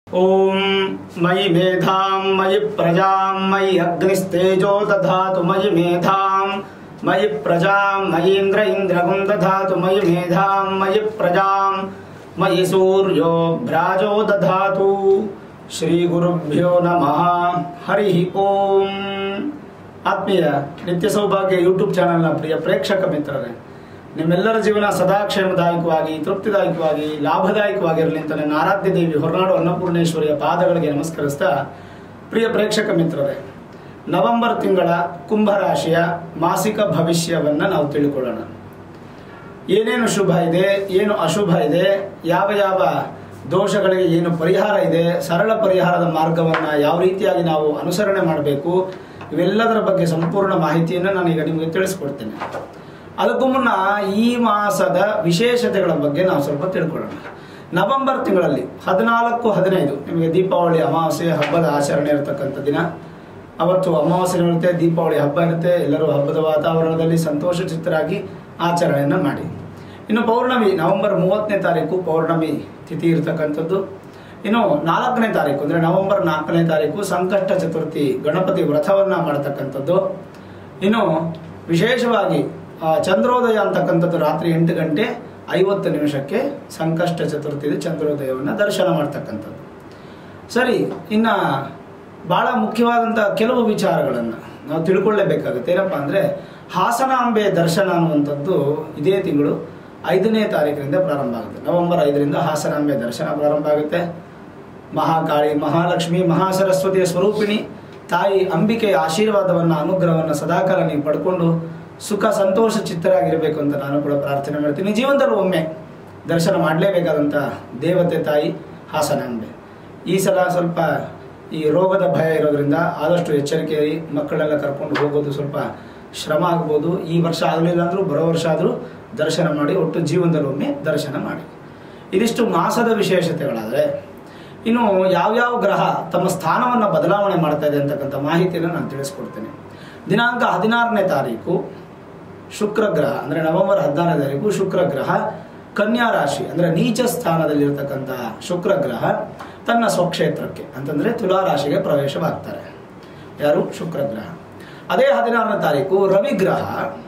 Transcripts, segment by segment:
ॐ मयि मेधां मयि प्रजां मयि अग्निस्तेजो दधातु मयि मेधां मयि प्रजां मयीन्द्र इन्द्रगुं दधातु मयि मेधां मयि प्रजां मयि सूर्यो भ्राजो दधातु ಶ್ರೀಗುರುಭ್ಯೋ ನಮಃ ಹರಿ ಓಂ ಆತ್ಮೀಯ ನಿತ್ಯ ಸೌಭಾಗ್ಯ ಯೂಟ್ಯೂಬ್ ಚಾನೆಲ್ನ ಪ್ರಿಯ ಪ್ರೇಕ್ಷಕ ಮಿತ್ರರೇ ನಿಮ್ಮೆಲ್ಲರ ಜೀವನ ಸದಾ ಕ್ಷೇಮದಾಯಕವಾಗಿ ತೃಪ್ತಿದಾಯಕವಾಗಿ ಲಾಭದಾಯಕವಾಗಿರಲಿ ಅಂತ ನನ್ನ ಆರಾಧ್ಯ ದೇವಿ ಹೊರನಾಡು ಅನ್ನಪೂರ್ಣೇಶ್ವರಿಯ ಪಾದಗಳಿಗೆ ನಮಸ್ಕರಿಸ್ತಾ ಪ್ರಿಯ ಪ್ರೇಕ್ಷಕ ಮಿತ್ರರೇ ನವೆಂಬರ್ ತಿಂಗಳ ಕುಂಭರಾಶಿಯ ಮಾಸಿಕ ಭವಿಷ್ಯವನ್ನು ನಾವು ತಿಳ್ಕೊಳ್ಳೋಣ ಏನೇನು ಶುಭ ಇದೆ ಏನು ಅಶುಭ ಇದೆ ಯಾವ ಯಾವ ದೋಷಗಳಿಗೆ ಏನು ಪರಿಹಾರ ಇದೆ ಸರಳ ಪರಿಹಾರದ ಮಾರ್ಗವನ್ನು ಯಾವ ರೀತಿಯಾಗಿ ನಾವು ಅನುಸರಣೆ ಮಾಡಬೇಕು ಇವೆಲ್ಲದರ ಬಗ್ಗೆ ಸಂಪೂರ್ಣ ಮಾಹಿತಿಯನ್ನು ನಾನು ಈಗ ನಿಮಗೆ ತಿಳಿಸ್ಕೊಡ್ತೇನೆ ಅದಕ್ಕೂ ಮುನ್ನ ಈ ಮಾಸದ ವಿಶೇಷತೆಗಳ ಬಗ್ಗೆ ನಾವು ಸ್ವಲ್ಪ ತಿಳ್ಕೊಳ್ಳೋಣ ನವೆಂಬರ್ ತಿಂಗಳಲ್ಲಿ ಹದಿನಾಲ್ಕು ಹದಿನೈದು ನಿಮಗೆ ದೀಪಾವಳಿ ಅಮಾವಾಸ್ಯೆ ಹಬ್ಬದ ಆಚರಣೆ ಇರತಕ್ಕಂಥ ದಿನ ಅವತ್ತು ಅಮಾವಾಸ್ಯೆ ಇರುತ್ತೆ ದೀಪಾವಳಿ ಹಬ್ಬ ಇರುತ್ತೆ ಎಲ್ಲರೂ ಹಬ್ಬದ ವಾತಾವರಣದಲ್ಲಿ ಸಂತೋಷ ಚಿತ್ತರಾಗಿ ಆಚರಣೆಯನ್ನು ಮಾಡಿ ಇನ್ನು ಪೌರ್ಣಮಿ ನವೆಂಬರ್ ಮೂವತ್ತನೇ ತಾರೀಕು ಪೌರ್ಣಮಿ ತಿಥಿ ಇರತಕ್ಕಂಥದ್ದು ಇನ್ನು ನಾಲ್ಕನೇ ತಾರೀಕು ಅಂದರೆ ನವೆಂಬರ್ ನಾಲ್ಕನೇ ತಾರೀಕು ಸಂಕಷ್ಟ ಚತುರ್ಥಿ ಗಣಪತಿ ವ್ರತವನ್ನು ಮಾಡತಕ್ಕಂಥದ್ದು ಇನ್ನು ವಿಶೇಷವಾಗಿ ಆ, ಚಂದ್ರೋದಯ ಅಂತಕ್ಕಂಥದ್ದು ರಾತ್ರಿ ಎಂಟು ಗಂಟೆ ಐವತ್ತು ನಿಮಿಷಕ್ಕೆ ಸಂಕಷ್ಟ ಚತುರ್ಥಿದ ಚಂದ್ರೋದಯವನ್ನು ದರ್ಶನ ಮಾಡ್ತಕ್ಕಂಥದ್ದು ಸರಿ ಇನ್ನ ಬಹಳ ಮುಖ್ಯವಾದಂಥ ಕೆಲವು ವಿಚಾರಗಳನ್ನು ನಾವು ತಿಳ್ಕೊಳ್ಳೇಬೇಕಾಗುತ್ತೆ ಏನಪ್ಪ ಅಂದರೆ ಹಾಸನಾಂಬೆ ದರ್ಶನ ಅನ್ನುವಂಥದ್ದು ಇದೇ ತಿಂಗಳು ಐದನೇ ತಾರೀಕಿನಿಂದ ಪ್ರಾರಂಭ ಆಗುತ್ತೆ ನವೆಂಬರ್ ಐದರಿಂದ ಹಾಸನಾಂಬೆ ದರ್ಶನ ಪ್ರಾರಂಭ ಆಗುತ್ತೆ ಮಹಾಕಾಳಿ ಮಹಾಲಕ್ಷ್ಮಿ ಮಹಾಸರಸ್ವತಿಯ ಸ್ವರೂಪಿಣಿ ತಾಯಿ ಅಂಬಿಕೆಯ ಆಶೀರ್ವಾದವನ್ನು ಅನುಗ್ರಹವನ್ನು ಸದಾಕಾಲ ನೀವು ಪಡ್ಕೊಂಡು ಸುಖ ಸಂತೋಷ ಚಿತ್ತರಾಗಿರಬೇಕು ಅಂತ ನಾನು ಕೂಡ ಪ್ರಾರ್ಥನೆ ಮಾಡ್ತೀನಿ ಜೀವನದಲ್ಲಿ ಒಮ್ಮೆ ದರ್ಶನ ಮಾಡಲೇಬೇಕಾದಂಥ ದೇವತೆ ತಾಯಿ ಹಾಸನಾಂಬೆ ಈ ಸಲ ಸ್ವಲ್ಪ ಈ ರೋಗದ ಭಯ ಇರೋದ್ರಿಂದ ಆದಷ್ಟು ಎಚ್ಚರಿಕೆ ಮಕ್ಕಳೆಲ್ಲ ಕರ್ಕೊಂಡು ಹೋಗೋದು ಸ್ವಲ್ಪ ಶ್ರಮ ಆಗ್ಬೋದು ಈ ವರ್ಷ ಆಗಲಿಲ್ಲ ಅಂದರೂ ಬರೋ ವರ್ಷ ಆದರೂ ದರ್ಶನ ಮಾಡಿ ಒಟ್ಟು ಜೀವನದಲ್ಲಿ ಒಮ್ಮೆ ದರ್ಶನ ಮಾಡಿ ಇದಿಷ್ಟು ಮಾಸದ ವಿಶೇಷತೆಗಳಾದರೆ ಇನ್ನು ಯಾವ್ಯಾವ ಗ್ರಹ ತಮ್ಮ ಸ್ಥಾನವನ್ನು ಬದಲಾವಣೆ ಮಾಡ್ತಾ ಇದೆ ಅಂತಕ್ಕಂಥ ಮಾಹಿತಿಯನ್ನು ನಾನು ತಿಳಿಸ್ಕೊಡ್ತೇನೆ ದಿನಾಂಕ ಹದಿನಾರನೇ ತಾರೀಕು ಶುಕ್ರ ಗ್ರಹ ಅಂದರೆ ನವೆಂಬರ್ ಹದಿನಾರನೇ ತಾರೀಕು ಶುಕ್ರ ಗ್ರಹ ಕನ್ಯಾ ರಾಶಿ ಅಂದರೆ ನೀಚ ಸ್ಥಾನದಲ್ಲಿರ್ತಕ್ಕಂಥ ಶುಕ್ರ ಗ್ರಹ ತನ್ನ ಸ್ವಕ್ಷೇತ್ರಕ್ಕೆ ಅಂತಂದರೆ ತುಲಾ ರಾಶಿಗೆ ಪ್ರವೇಶವಾಗ್ತಾರೆ ಯಾರು ಶುಕ್ರ ಗ್ರಹ ಅದೇ ಹದಿನಾರನೇ ತಾರೀಕು ರವಿ ಗ್ರಹ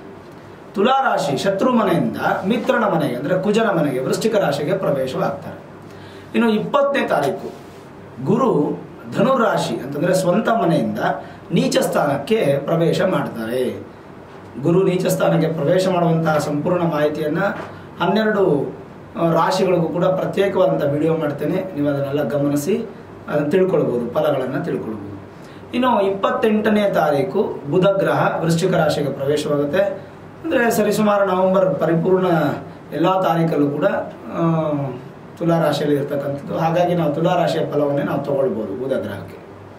ತುಲಾ ರಾಶಿ ಶತ್ರು ಮನೆಯಿಂದ ಮಿತ್ರನ ಮನೆಗೆ ಅಂದರೆ ಕುಜನ ಮನೆಗೆ ವೃಶ್ಚಿಕ ರಾಶಿಗೆ ಪ್ರವೇಶವಾಗ್ತಾರೆ ಇನ್ನು ಇಪ್ಪತ್ತನೇ ತಾರೀಕು ಗುರು ಧನುರಾಶಿ ಅಂತಂದರೆ ಸ್ವಂತ ಮನೆಯಿಂದ ನೀಚ ಸ್ಥಾನಕ್ಕೆ ಪ್ರವೇಶ ಮಾಡ್ತಾರೆ ಗುರು ನೀಚ ಸ್ಥಾನಕ್ಕೆ ಪ್ರವೇಶ ಮಾಡುವಂತಹ ಸಂಪೂರ್ಣ ಮಾಹಿತಿಯನ್ನು ಹನ್ನೆರಡು ಆ, ರಾಶಿಗಳಿಗೂ ಕೂಡ ಪ್ರತ್ಯೇಕವಾದಂಥ ವಿಡಿಯೋ ಮಾಡ್ತೇನೆ ನೀವು ಅದನ್ನೆಲ್ಲ ಗಮನಿಸಿ ಅದನ್ನು ತಿಳ್ಕೊಳ್ಬೋದು ಫಲಗಳನ್ನು ತಿಳ್ಕೊಳ್ಬೋದು ಇನ್ನು ಇಪ್ಪತ್ತೆಂಟನೇ ತಾರೀಕು ಬುಧ ಗ್ರಹ ವೃಶ್ಚಿಕ ರಾಶಿಗೆ ಪ್ರವೇಶವಾಗುತ್ತೆ ಅಂದರೆ ಸರಿಸುಮಾರು ನವೆಂಬರ್ ಪರಿಪೂರ್ಣ ಎಲ್ಲ ತಾರೀಕಲ್ಲೂ ಕೂಡ ಆ, ತುಲಾ ರಾಶಿಯಲ್ಲಿ ಇರ್ತಕ್ಕಂಥದ್ದು ಹಾಗಾಗಿ ನಾವು ತುಲಾ ರಾಶಿಯ ಫಲವನ್ನೇ ನಾವು ತಗೊಳ್ಬೋದು ಬುಧ ಗ್ರಹಕ್ಕೆ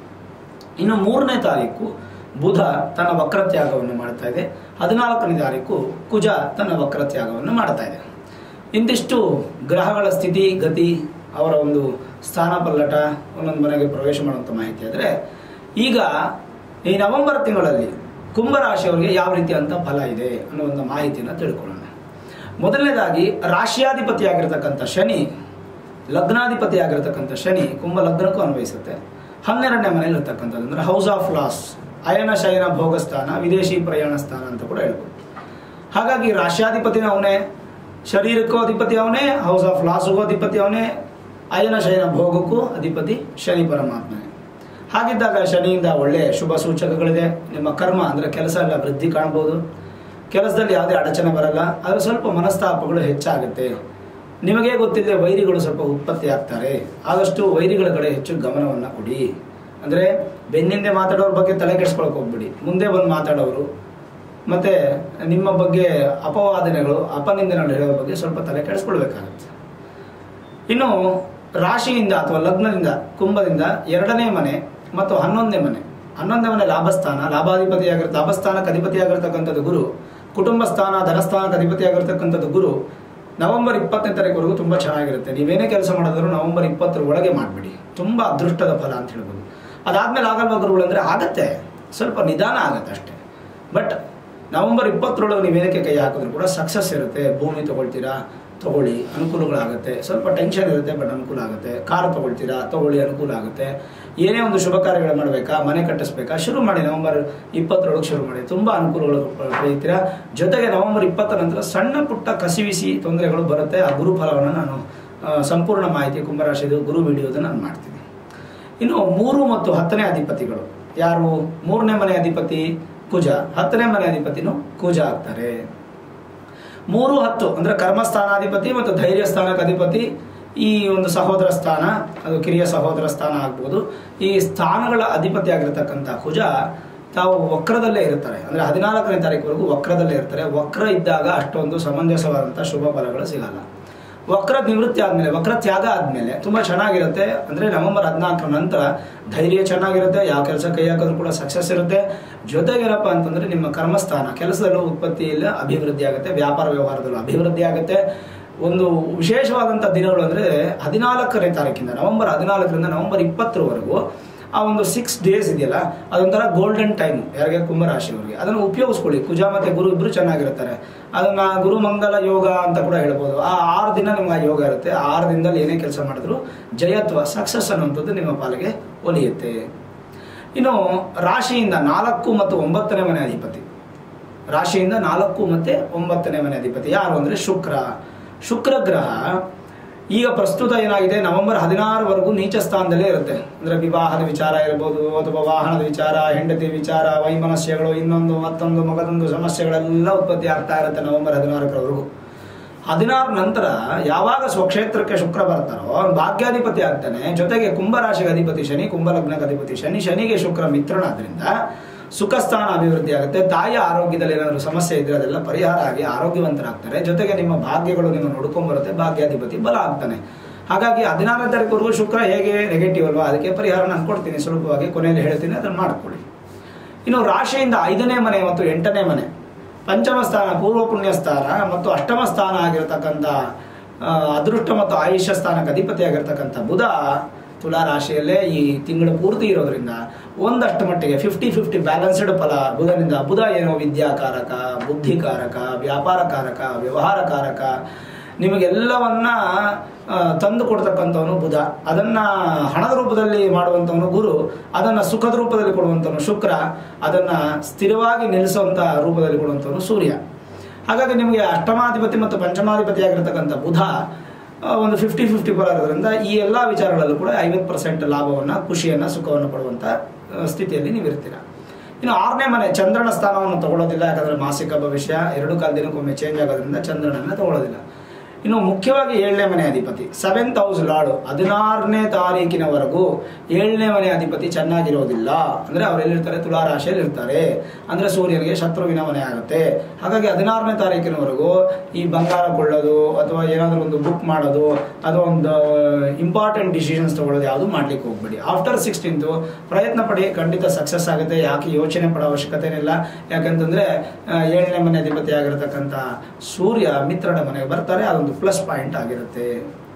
ಇನ್ನು ಮೂರನೇ ತಾರೀಕು ಬುಧ ತನ್ನ ವಕ್ರತ್ಯಾಗವನ್ನು ಮಾಡ್ತಾ ಇದೆ ಹದಿನಾಲ್ಕನೇ ತಾರೀಕು ಕುಜ ತನ್ನ ವಕ್ರತ್ಯಾಗವನ್ನು ಮಾಡ್ತಾ ಇದೆ ಇಂದಿಷ್ಟು ಗ್ರಹಗಳ ಸ್ಥಿತಿ ಗತಿ ಅವರ ಒಂದು ಸ್ಥಾನ ಪಲ್ಲಟ ಒಂದೊಂದು ಮನೆಗೆ ಪ್ರವೇಶ ಮಾಡುವಂಥ ಮಾಹಿತಿ ಆದರೆ ಈಗ ಈ ನವೆಂಬರ್ ತಿಂಗಳಲ್ಲಿ ಕುಂಭರಾಶಿಯವರಿಗೆ ಯಾವ ರೀತಿಯಂಥ ಫಲ ಇದೆ ಅನ್ನೋ ಒಂದು ಮಾಹಿತಿಯನ್ನು ತಿಳ್ಕೊಳ್ಳೋಣ ಮೊದಲನೇದಾಗಿ ರಾಶಿಯಾಧಿಪತಿಯಾಗಿರ್ತಕ್ಕಂಥ ಶನಿ ಲಗ್ನಾಧಿಪತಿಯಾಗಿರ್ತಕ್ಕಂಥ ಶನಿ ಕುಂಭ ಲಗ್ನಕ್ಕೂ ಅನ್ವಯಿಸುತ್ತೆ ಹನ್ನೆರಡನೇ ಮನೆಯಲ್ಲಿ ಇರ್ತಕ್ಕಂಥದ್ದು ಅಂದರೆ ಹೌಸ್ ಆಫ್ ಲಾಸ್ ಅಯನ ಶಯನ ಭೋಗಸ್ಥಾನ ವಿದೇಶಿ ಪ್ರಯಾಣ ಸ್ಥಾನ ಅಂತ ಕೂಡ ಹೇಳ್ಬೋದು ಹಾಗಾಗಿ ರಾಶ್ಯಾಧಿಪತಿನ ಅವನೇ ಶರೀರಕ್ಕೂ ಅಧಿಪತಿ ಅವನೇ ಹೌಸ್ ಆಫ್ ಲಾಸ್ಗೂ ಅಧಿಪತಿ ಅವನೇ ಅಯನ ಶಯನ ಭೋಗಕ್ಕೂ ಅಧಿಪತಿ ಶನಿ ಪರಮಾತ್ಮನೇ ಹಾಗಿದ್ದಾಗ ಶನಿಯಿಂದ ಒಳ್ಳೆಯ ಶುಭ ಸೂಚಕಗಳಿದೆ ನಿಮ್ಮ ಕರ್ಮ ಅಂದರೆ ಕೆಲಸ ಎಲ್ಲ ವೃದ್ಧಿ ಕಾಣ್ಬೋದು ಕೆಲಸದಲ್ಲಿ ಯಾವುದೇ ಅಡಚಣೆ ಬರಲ್ಲ ಆದರೆ ಸ್ವಲ್ಪ ಮನಸ್ತಾಪಗಳು ಹೆಚ್ಚಾಗುತ್ತೆ ನಿಮಗೆ ಗೊತ್ತಿಲ್ಲದೆ ವೈರಿಗಳು ಸ್ವಲ್ಪ ಉತ್ಪತ್ತಿ ಆಗ್ತಾರೆ ಆದಷ್ಟು ವೈರಿಗಳ ಕಡೆ ಹೆಚ್ಚು ಗಮನವನ್ನು ಕೊಡಿ ಅಂದರೆ ಬೆನ್ನಿಂದೆ ಮಾತಾಡೋರ ಬಗ್ಗೆ ತಲೆ ಕೆಡಿಸ್ಕೊಳಕ್ಕೆ ಹೋಗ್ಬಿಡಿ ಮುಂದೆ ಬಂದು ಮಾತಾಡೋರು ಮತ್ತು ನಿಮ್ಮ ಬಗ್ಗೆ ಅಪವಾದನೆಗಳು ಅಪನಿಂದನೆಗಳು ಹೇಳೋರ ಬಗ್ಗೆ ಸ್ವಲ್ಪ ತಲೆ ಕೆಡಿಸ್ಕೊಳ್ಬೇಕಾಗುತ್ತೆ ಇನ್ನು ರಾಶಿಯಿಂದ ಅಥವಾ ಲಗ್ನದಿಂದ ಕುಂಭದಿಂದ ಎರಡನೇ ಮನೆ ಮತ್ತು ಹನ್ನೊಂದನೇ ಮನೆ ಹನ್ನೊಂದನೇ ಮನೆ ಲಾಭಸ್ಥಾನ ಲಾಭಾಧಿಪತಿಯಾಗಿರ್ ಲಾಭಸ್ಥಾನಕ್ಕೆ ಅಧಿಪತಿಯಾಗಿರ್ತಕ್ಕಂಥದ್ದು ಗುರು ಕುಟುಂಬ ಸ್ಥಾನ ಧನಸ್ಥಾನಕ್ಕೆ ಅಧಿಪತಿಯಾಗಿರ್ತಕ್ಕಂಥದ್ದು ಗುರು ನವೆಂಬರ್ ಇಪ್ಪತ್ತನೇ ತಾರೀಕುವರೆಗೂ ತುಂಬ ಚೆನ್ನಾಗಿರುತ್ತೆ ನೀವೇನೇ ಕೆಲಸ ಮಾಡಿದ್ರು ನವೆಂಬರ್ ಇಪ್ಪತ್ತರ ಒಳಗೆ ಮಾಡಿಬಿಡಿ ತುಂಬ ಅದೃಷ್ಟದ ಫಲ ಅಂತ ಹೇಳ್ಬೋದು ಅದಾದ್ಮೇಲೆ ಆಗಲ್ವಾ ಗುರುಗಳು ಅಂದರೆ ಆಗತ್ತೆ ಸ್ವಲ್ಪ ನಿಧಾನ ಆಗತ್ತೆ ಅಷ್ಟೇ ಬಟ್ ನವೆಂಬರ್ ಇಪ್ಪತ್ತರೊಳಗೆ ನೀವೇನಕ್ಕೆ ಕೈ ಹಾಕಿದ್ರು ಕೂಡ ಸಕ್ಸಸ್ ಇರುತ್ತೆ ಭೂಮಿ ತಗೊಳ್ತೀರಾ ತಗೊಳ್ಳಿ ಅನುಕೂಲಗಳಾಗುತ್ತೆ ಸ್ವಲ್ಪ ಟೆನ್ಷನ್ ಇರುತ್ತೆ ಬಟ್ ಅನುಕೂಲ ಆಗುತ್ತೆ ಕಾರ್ ತಗೊಳ್ತೀರಾ ತಗೊಳ್ಳಿ ಅನುಕೂಲ ಆಗುತ್ತೆ ಏನೇ ಒಂದು ಶುಭ ಕಾರ್ಯಗಳು ಮಾಡಬೇಕಾ ಮನೆ ಕಟ್ಟಿಸ್ಬೇಕಾ ಶುರು ಮಾಡಿ ನವೆಂಬರ್ ಇಪ್ಪತ್ತರೊಳಗೆ ಶುರು ಮಾಡಿ ತುಂಬ ಅನುಕೂಲಗಳು ಪಡೆಯುತ್ತೀರಾ ಜೊತೆಗೆ ನವೆಂಬರ್ ಇಪ್ಪತ್ತರ ನಂತರ ಸಣ್ಣ ಪುಟ್ಟ ಕಸಿವಿಸಿ ತೊಂದರೆಗಳು ಬರುತ್ತೆ ಆ ಗುರುಫಲವನ್ನು ನಾನು ಆ, ಸಂಪೂರ್ಣ ಮಾಹಿತಿ ಕುಂಭರಾಶಿದು ಗುರು ವಿಡಿಯೋದ ನಾನು ಮಾಡ್ತೀನಿ ಇನ್ನು ಮೂರು ಮತ್ತು ಹತ್ತನೇ ಅಧಿಪತಿಗಳು ಯಾರು ಮೂರನೇ ಮನೆ ಅಧಿಪತಿ ಕುಜ ಹತ್ತನೇ ಮನೆ ಅಧಿಪತಿನೂ ಕುಜ ಆಗ್ತಾರೆ ಮೂರು ಹತ್ತು ಅಂದ್ರೆ ಕರ್ಮಸ್ಥಾನಾಧಿಪತಿ ಮತ್ತು ಧೈರ್ಯ ಸ್ಥಾನಕ್ಕೆ ಅಧಿಪತಿ ಈ ಒಂದು ಸಹೋದರ ಸ್ಥಾನ ಅದು ಕಿರಿಯ ಸಹೋದರ ಸ್ಥಾನ ಆಗ್ಬೋದು ಈ ಸ್ಥಾನಗಳ ಅಧಿಪತಿ ಆಗಿರತಕ್ಕಂಥ ಕುಜ ತಾವು ವಕ್ರದಲ್ಲೇ ಇರ್ತಾರೆ ಅಂದ್ರೆ ಹದಿನಾಲ್ಕನೇ ತಾರೀಕುವರೆಗೂ ವಕ್ರದಲ್ಲೇ ಇರ್ತಾರೆ ವಕ್ರ ಇದ್ದಾಗ ಅಷ್ಟೊಂದು ಸಮಂಜಸವಾದಂಥ ಶುಭ ಫಲಗಳು ಸಿಗಲ್ಲ ವಕ್ರ ನಿವೃತ್ತಿ ಆದಮೇಲೆ ವಕ್ರ ತ್ಯಾಗ ಆದಮೇಲೆ ತುಂಬ ಚೆನ್ನಾಗಿರುತ್ತೆ ಅಂದರೆ ನವೆಂಬರ್ ಹದಿನಾಲ್ಕರ ನಂತರ ಧೈರ್ಯ ಚೆನ್ನಾಗಿರುತ್ತೆ ಯಾವ ಕೆಲಸ ಕೈ ಹಾಕಿದ್ರು ಕೂಡ ಸಕ್ಸಸ್ ಇರುತ್ತೆ ಜೊತೆಗೇನಪ್ಪ ಅಂತಂದರೆ ನಿಮ್ಮ ಕರ್ಮಸ್ಥಾನ ಕೆಲಸದಲ್ಲೂ ಉತ್ಪತ್ತಿಯಲ್ಲಿ ಅಭಿವೃದ್ಧಿ ಆಗುತ್ತೆ ವ್ಯಾಪಾರ ವ್ಯವಹಾರದಲ್ಲೂ ಅಭಿವೃದ್ಧಿ ಆಗುತ್ತೆ ಒಂದು ವಿಶೇಷವಾದಂಥ ದಿನಗಳು ಅಂದರೆ ಹದಿನಾಲ್ಕನೇ ತಾರೀಕಿಂದ ನವೆಂಬರ್ ಹದಿನಾಲ್ಕರಿಂದ ನವೆಂಬರ್ ಇಪ್ಪತ್ತರವರೆಗೂ ಆ ಒಂದು ಸಿಕ್ಸ್ ಡೇಸ್ ಇದೆಯಲ್ಲ ಅದೊಂಥರ ಗೋಲ್ಡನ್ ಟೈಮ್ ಯಾರಿಗೆ ಕುಂಭರಾಶಿಯವರಿಗೆ ಅದನ್ನು ಉಪಯೋಗಿಸ್ಕೊಳ್ಳಿ ಕುಜ ಮತ್ತೆ ಗುರು ಇಬ್ರು ಚೆನ್ನಾಗಿರ್ತಾರೆ ಅದನ್ನ ಗುರು ಮಂಗಲ ಯೋಗ ಅಂತ ಕೂಡ ಹೇಳ್ಬೋದು ಆ ಆರು ದಿನ ನಿಮ್ಗೆ ಆ ಯೋಗ ಇರುತ್ತೆ ಆ ಆರು ದಿನದಲ್ಲಿ ಏನೇ ಕೆಲಸ ಮಾಡಿದ್ರು ಜಯತ್ವ ಸಕ್ಸಸ್ ಅನ್ನುವಂಥದ್ದು ನಿಮ್ಮ ಪಾಲಿಗೆ ಒಲಿಯುತ್ತೆ ಇನ್ನು ರಾಶಿಯಿಂದ ನಾಲ್ಕು ಮತ್ತು ಒಂಬತ್ತನೇ ಮನೆ ಅಧಿಪತಿ ರಾಶಿಯಿಂದ ನಾಲ್ಕು ಮತ್ತೆ ಒಂಬತ್ತನೇ ಮನೆ ಅಧಿಪತಿ ಯಾರು ಅಂದ್ರೆ ಶುಕ್ರ ಶುಕ್ರ ಗ್ರಹ ಈಗ ಪ್ರಸ್ತುತ ಏನಾಗಿದೆ ನವೆಂಬರ್ ಹದಿನಾರವರೆಗೂ ನೀಚ ಸ್ಥಾನದಲ್ಲೇ ಇರುತ್ತೆ ಅಂದ್ರೆ ವಿವಾಹದ ವಿಚಾರ ಇರ್ಬೋದು ಅಥವಾ ವಾಹನದ ವಿಚಾರ ಹೆಂಡತಿ ವಿಚಾರ ವೈಮನಸ್ಯಗಳು ಇನ್ನೊಂದು ಮತ್ತೊಂದು ಮಗದೊಂದು ಸಮಸ್ಯೆಗಳೆಲ್ಲ ಉತ್ಪತ್ತಿ ಆಗ್ತಾ ಇರುತ್ತೆ ನವೆಂಬರ್ ಹದಿನಾರರವರೆಗೂ ಹದಿನಾರು ನಂತರ ಯಾವಾಗ ಸ್ವಕ್ಷೇತ್ರಕ್ಕೆ ಶುಕ್ರ ಬರ್ತಾರೋ ಅವ್ನು ಭಾಗ್ಯಾಧಿಪತಿ ಆಗ್ತಾನೆ ಜೊತೆಗೆ ಕುಂಭರಾಶಿಗೆ ಅಧಿಪತಿ ಶನಿ ಕುಂಭಲಗ್ನಕ್ಕೆ ಅಧಿಪತಿ ಶನಿ ಶನಿಗೆ ಶುಕ್ರ ಮಿತ್ರನಾದ್ರಿಂದ ಸುಖ ಸ್ಥಾನ ಅಭಿವೃದ್ಧಿ ಆಗುತ್ತೆ ತಾಯಿಯ ಆರೋಗ್ಯದಲ್ಲಿ ಏನಾದರೂ ಸಮಸ್ಯೆ ಇದ್ರೆ ಅದೆಲ್ಲ ಪರಿಹಾರ ಆಗಿ ಆರೋಗ್ಯವಂತರಾಗ್ತಾರೆ ಜೊತೆಗೆ ನಿಮ್ಮ ಭಾಗ್ಯಗಳು ನಿಮ್ಮ ನೋಡ್ಕೊಂಡ್ ಬರುತ್ತೆ ಭಾಗ್ಯಾಧಿಪತಿ ಬಲ ಆಗ್ತಾನೆ ಹಾಗಾಗಿ ಹದಿನಾರನೇ ತಾರೀಕುವರೆಗೂ ಶುಕ್ರ ಹೇಗೆ ನೆಗೆಟಿವ್ ಅಲ್ವಾ ಅದಕ್ಕೆ ಪರಿಹಾರ ನಾನು ಕೊಡ್ತೀನಿ ಸುಲಭವಾಗಿ ಕೊನೆಯಲ್ಲಿ ಹೇಳ್ತೀನಿ ಅದನ್ನು ಮಾಡ್ಕೊಳ್ಳಿ ಇನ್ನು ರಾಶಿಯಿಂದ ಐದನೇ ಮನೆ ಮತ್ತು ಎಂಟನೇ ಮನೆ ಪಂಚಮ ಸ್ಥಾನ ಪೂರ್ವ ಪುಣ್ಯ ಸ್ಥಾನ ಮತ್ತು ಅಷ್ಟಮ ಸ್ಥಾನ ಆಗಿರತಕ್ಕಂಥ ಆ, ಅದೃಷ್ಟ ಮತ್ತು ಆಯುಷ್ಯ ಸ್ಥಾನಕ್ಕೆ ಅಧಿಪತಿ ಆಗಿರತಕ್ಕಂಥ ಬುಧ ತುಲಾ ರಾಶಿಯಲ್ಲೇ ಈ ತಿಂಗಳು ಪೂರ್ತಿ ಇರೋದ್ರಿಂದ ಒಂದಷ್ಟು ಮಟ್ಟಿಗೆ ಫಿಫ್ಟಿ ಫಿಫ್ಟಿ ಬ್ಯಾಲೆನ್ಸ್ಡ್ ಫಲ ಬುಧನಿಂದ ಬುಧ ಏನೋ ವಿದ್ಯಾಕಾರಕ ಬುದ್ಧಿಕಾರಕ ವ್ಯಾಪಾರಕಾರಕ ವ್ಯವಹಾರಕಾರಕ ನಿಮಗೆಲ್ಲವನ್ನ ಆ, ತಂದು ಕೊಡ್ತಕ್ಕಂಥವನು ಬುಧ ಅದನ್ನ ಹಣದ ರೂಪದಲ್ಲಿ ಮಾಡುವಂಥವನು ಗುರು ಅದನ್ನ ಸುಖದ ರೂಪದಲ್ಲಿ ಕೊಡುವಂಥವನು ಶುಕ್ರ ಅದನ್ನ ಸ್ಥಿರವಾಗಿ ನಿಲ್ಲಿಸುವಂತ ರೂಪದಲ್ಲಿ ಕೊಡುವಂಥವನು ಸೂರ್ಯ ಹಾಗಾಗಿ ನಿಮಗೆ ಅಷ್ಟಮಾಧಿಪತಿ ಮತ್ತು ಪಂಚಮಾಧಿಪತಿ ಆಗಿರತಕ್ಕಂಥ ಬುಧ ಆ, ಒಂದು ಫಿಫ್ಟಿ ಫಿಫ್ಟಿ ಫಲ ಇರೋದ್ರಿಂದ ಈ ಎಲ್ಲ ವಿಚಾರಗಳಲ್ಲೂ ಕೂಡ ಐವತ್ತು ಪರ್ಸೆಂಟ್ ಲಾಭವನ್ನು ಖುಷಿಯನ್ನು ಸುಖವನ್ನು ಪಡುವಂಥ ಆ, ಸ್ಥಿತಿಯಲ್ಲಿ ನೀವು ಇರ್ತೀರ ಇನ್ನು ಆರನೇ ಮನೆ ಚಂದ್ರನ ಸ್ಥಾನವನ್ನು ತಗೊಳ್ಳೋದಿಲ್ಲ ಯಾಕಂದ್ರೆ ಮಾಸಿಕ ಭವಿಷ್ಯ ಎರಡು ಕಾಲ ದಿನಕ್ಕೊಮ್ಮೆ ಚೇಂಜ್ ಆಗೋದ್ರಿಂದ ಚಂದ್ರನನ್ನ ತಗೊಳ್ಳೋದಿಲ್ಲ ಇನ್ನು ಮುಖ್ಯವಾಗಿ ಏಳನೇ ಮನೆ ಅಧಿಪತಿ ಸೆವೆಂತ್ ಹೌಸ್ ಲಾರ್ಡ್ ಹದಿನಾರನೇ ತಾರೀಕಿನವರೆಗೂ ಏಳನೇ ಮನೆ ಅಧಿಪತಿ ಚೆನ್ನಾಗಿರೋದಿಲ್ಲ ಅಂದ್ರೆ ಅವ್ರು ಎಲ್ಲಿರ್ತಾರೆ ತುಲಾ ರಾಶಿಯಲ್ಲಿ ಇರ್ತಾರೆ ಅಂದ್ರೆ ಸೂರ್ಯನಿಗೆ ಶತ್ರುವಿನ ಮನೆ ಆಗುತ್ತೆ ಹಾಗಾಗಿ ಹದಿನಾರನೇ ತಾರೀಕಿನವರೆಗೂ ಈ ಬಂಗಾರ ಕೊಳ್ಳೋದು ಅಥವಾ ಏನಾದರೂ ಒಂದು ಬುಕ್ ಮಾಡೋದು ಅಥವಾ ಒಂದು ಇಂಪಾರ್ಟೆಂಟ್ ಡಿಸಿಷನ್ಸ್ ತಗೊಳ್ಳೋದು ಯಾವುದು ಮಾಡ್ಲಿಕ್ಕೆ ಹೋಗ್ಬೇಡಿ ಆಫ್ಟರ್ ಸಿಕ್ಸ್ಟೀನ್ತು ಪ್ರಯತ್ನ ಪಡಿ ಖಂಡಿತ ಸಕ್ಸಸ್ ಆಗುತ್ತೆ ಯಾಕೆ ಯೋಚನೆ ಪಡೋ ಅವಶ್ಯಕತೆ ಇಲ್ಲ ಯಾಕಂತಂದ್ರೆ ಆ, ಏಳನೇ ಮನೆ ಅಧಿಪತಿ ಆಗಿರತಕ್ಕಂಥ ಸೂರ್ಯ ಮಿತ್ರನ ಮನೆಗೆ ಬರ್ತಾರೆ ಅದೊಂದು ಪ್ಲಸ್ ಪಾಯಿಂಟ್ ಆಗಿರುತ್ತೆ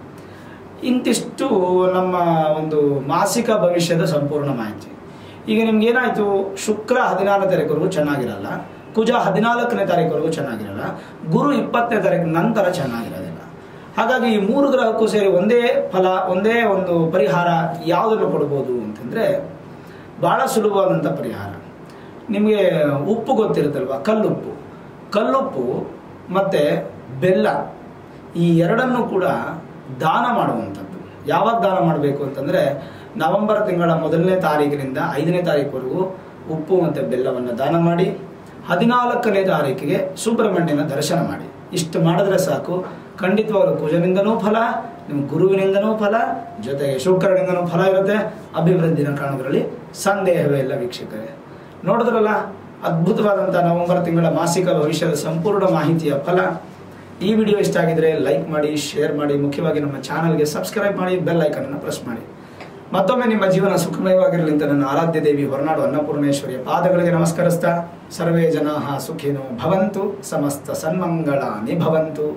ಇಂತಿಷ್ಟು ನಮ್ಮ ಒಂದು ಮಾಸಿಕ ಭವಿಷ್ಯದ ಸಂಪೂರ್ಣ ಮಾಹಿತಿ ಈಗ ನಿಮ್ಗೆ ಏನಾಯ್ತು ಶುಕ್ರ ಹದಿನಾರನೇ ತಾರೀಕುವರೆಗೂ ಚೆನ್ನಾಗಿರಲ್ಲ ಕುಜ ಹದಿನಾಲ್ಕನೇ ತಾರೀಕುವರೆಗೂ ಚೆನ್ನಾಗಿರಲ್ಲ ಗುರು ಇಪ್ಪತ್ತನೇ ತಾರೀಕು ನಂತರ ಚೆನ್ನಾಗಿರೋದಿಲ್ಲ ಹಾಗಾಗಿ ಈ ಮೂರು ಗ್ರಹಕ್ಕೂ ಸೇರಿ ಒಂದೇ ಫಲ ಒಂದೇ ಒಂದು ಪರಿಹಾರ ಯಾವುದನ್ನು ಕೊಡ್ಬೋದು ಅಂತಂದ್ರೆ ಬಹಳ ಸುಲಭವಾದಂಥ ಪರಿಹಾರ ನಿಮಗೆ ಉಪ್ಪು ಗೊತ್ತಿರುತ್ತಲ್ವ ಕಲ್ಲುಪ್ಪು ಕಲ್ಲುಪ್ಪು ಮತ್ತೆ ಬೆಲ್ಲ ಈ ಎರಡನ್ನು ಕೂಡ ದಾನ ಮಾಡುವಂಥದ್ದು ಯಾವಾಗ ದಾನ ಮಾಡಬೇಕು ಅಂತಂದ್ರೆ ನವೆಂಬರ್ ತಿಂಗಳ ಮೊದಲನೇ ತಾರೀಕಿನಿಂದ ಐದನೇ ತಾರೀಕುವರೆಗೂ ಉಪ್ಪು ಮತ್ತು ಬೆಲ್ಲವನ್ನು ದಾನ ಮಾಡಿ ಹದಿನಾಲ್ಕನೇ ತಾರೀಕಿಗೆ ಸುಬ್ರಹ್ಮಣ್ಯನ ದರ್ಶನ ಮಾಡಿ ಇಷ್ಟು ಮಾಡಿದ್ರೆ ಸಾಕು ಖಂಡಿತವಾಗ್ಲೂ ಕುಜನಿಂದನೂ ಫಲ ನಿಮ್ಮ ಗುರುವಿನಿಂದನೂ ಫಲ ಜೊತೆಗೆ ಶುಕ್ರನಿಂದನೂ ಫಲ ಇರುತ್ತೆ ಅಭಿವೃದ್ಧಿನ ಕಾಣೋದ್ರಲ್ಲಿ ಸಂದೇಹವೇ ಇಲ್ಲ ವೀಕ್ಷಕರೇ ನೋಡಿದ್ರಲ್ಲ ಅದ್ಭುತವಾದಂಥ ನವೆಂಬರ್ ತಿಂಗಳ ಮಾಸಿಕ ಭವಿಷ್ಯದ ಸಂಪೂರ್ಣ ಮಾಹಿತಿಯ ಫಲ ಈ ವಿಡಿಯೋ ಇಷ್ಟ ಆಗಿದ್ರೆ ಲೈಕ್ ಮಾಡಿ ಶೇರ್ ಮಾಡಿ ಮುಖ್ಯವಾಗಿ ನಮ್ಮ ಚಾನಲ್ಗೆ ಸಬ್ಸ್ಕ್ರೈಬ್ ಮಾಡಿ ಬೆಲ್ ಐಕನನ್ನು ಪ್ರೆಸ್ ಮಾಡಿ ಮತ್ತೊಮ್ಮೆ ನಿಮ್ಮ ಜೀವನ ಸುಖಮಯವಾಗಿರಲಿ ಅಂತ ನನ್ನ ಆರಾಧ್ಯ ದೇವಿ ಹೊರನಾಡು ಅನ್ನಪೂರ್ಣೇಶ್ವರಿಯ ಪಾದಗಳಿಗೆ ನಮಸ್ಕರಿಸ್ತಾ ಸರ್ವೇ ಜನಾಹ ಸುಖಿನೋ ಭವಂತು ಸಮಸ್ತ ಸನ್ಮಂಗಳಾನಿ ಭವಂತು